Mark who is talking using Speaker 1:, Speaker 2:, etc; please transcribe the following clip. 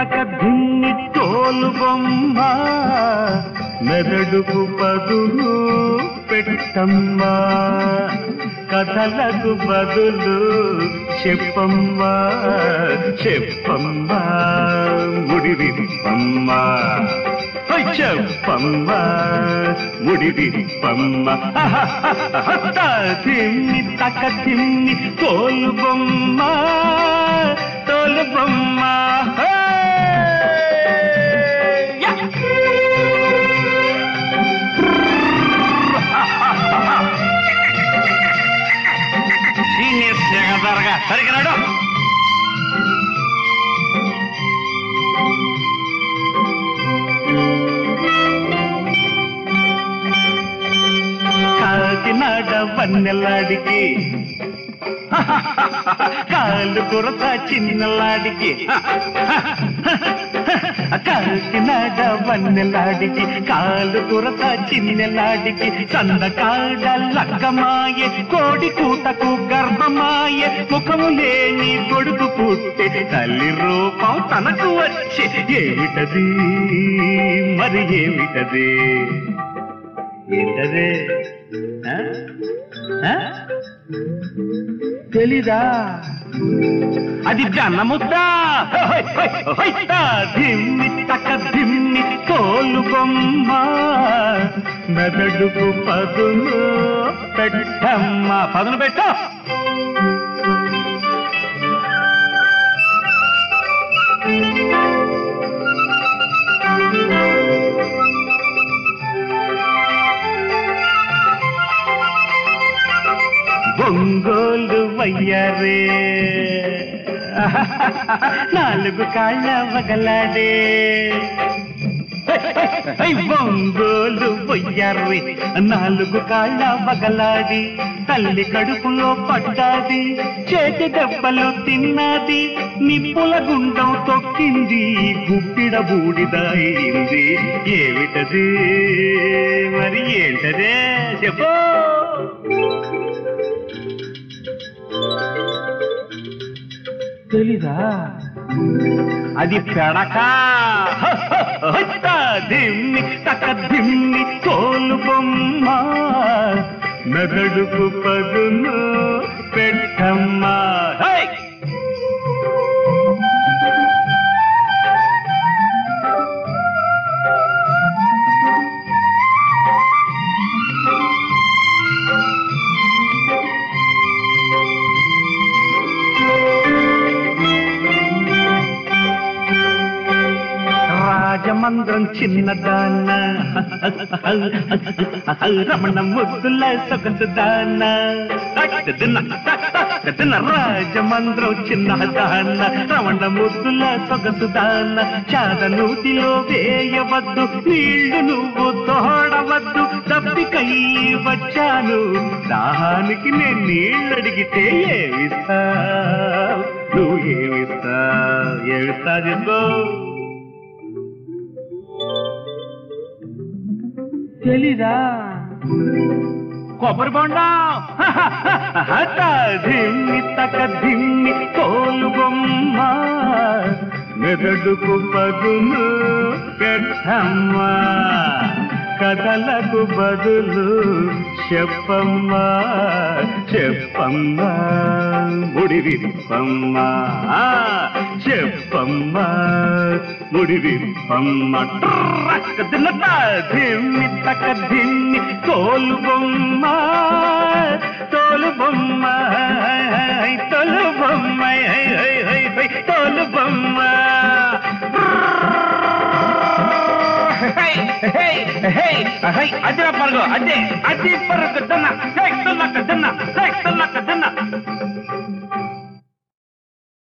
Speaker 1: తక ధిమ్మి తోలు బొమ్మ మెదడుకు పదులు పెట్టమ్మా కథలకు బదులు చెప్పమ్మా చెప్పమ్మా ముడివిప్పమ్మా ఓయ్ చెప్పమ్మా ముడివిప్పమ్మా తిమ్మి తక తిమ్మి తోలు బొమ్మ తోలు బొమ్మ హే! యా! సీనియర్ సెక్రటరీగా సరిగ్గా కాకినాడ వన్నెలాడికి కాలు కొరత చిన్నలాడికి కాకినాడ వన్నెలాడికి కాలు కొరత చిన్నలాడికి చందకాడ లక్కమాయే కోడి కూతకు గర్భమాయే ముఖము లేని కొడుకు పుట్టే తల్లి రూపం తనకు వచ్చే ఏమిటది మరి ఏమిటది ఏంటదే ఆ? ఆ? తెలీదా అది జనముద్ద దిమ్మి తక దిమ్మి తోలు బొమ్మ మెదడుకు పదును పెట్టమ్మ పదును పెట్ట ఒంగోలు వయ్యారే నాలుగు కాళ్ళ వగలాడే ఒంగోలు వయ్యారే నాలుగు కాళ్ళ వగలాడి తల్లి కడుపులో పడ్డాది చేతి దెబ్బలు తిన్నది నిప్పుల గుండం తొక్కింది గుప్పిడ బూడిదయింది ఏమిటది మరి ఏంటదే చెప్పు తెలీదా అది పెడక దిమ్మి తక దిమ్మి తోలు బొమ్మ మెదడుకు పదును పెట్టమ్మా హై! రాజమంద్రం చిన్నదాన్న రమణ ముద్దుల సొగసుదాన్న తిన్న రాజమంద్రం చిన్నదాన్న రమణ ముద్దుల సొగసుదాన్న చాదనూతిలో వేయవద్దు నీళ్లు నువ్వు తోడవద్దు తప్పికై వచ్చాను దాహానికి నేను నీళ్ళు అడిగితే ఏమిస్తా నువ్వు ఏమిస్తా ఏమిస్తా చెప్పు తెలీదా కొబ్బరి బొండం దిమ్మి తక దిమ్మి తోలు బొమ్మ మెదడుకు పదులు పెట్టమ్మా కథలకు బదులు చెప్పమ్మా చెప్పమ్మా ముడి విప్పమ్మా చెప్పమ్మా ముడి విప్పమ్మ తిన్నట దిమ్మి తక దిమ్మి తోలు బొమ్మ తోలు బొమ్మ తోలు బొమ్మ హై, హై, హై, హై, తోలు బొమ్మ
Speaker 2: అదే పరుగు అదే అది పరుగు దన్న దన్న దన్న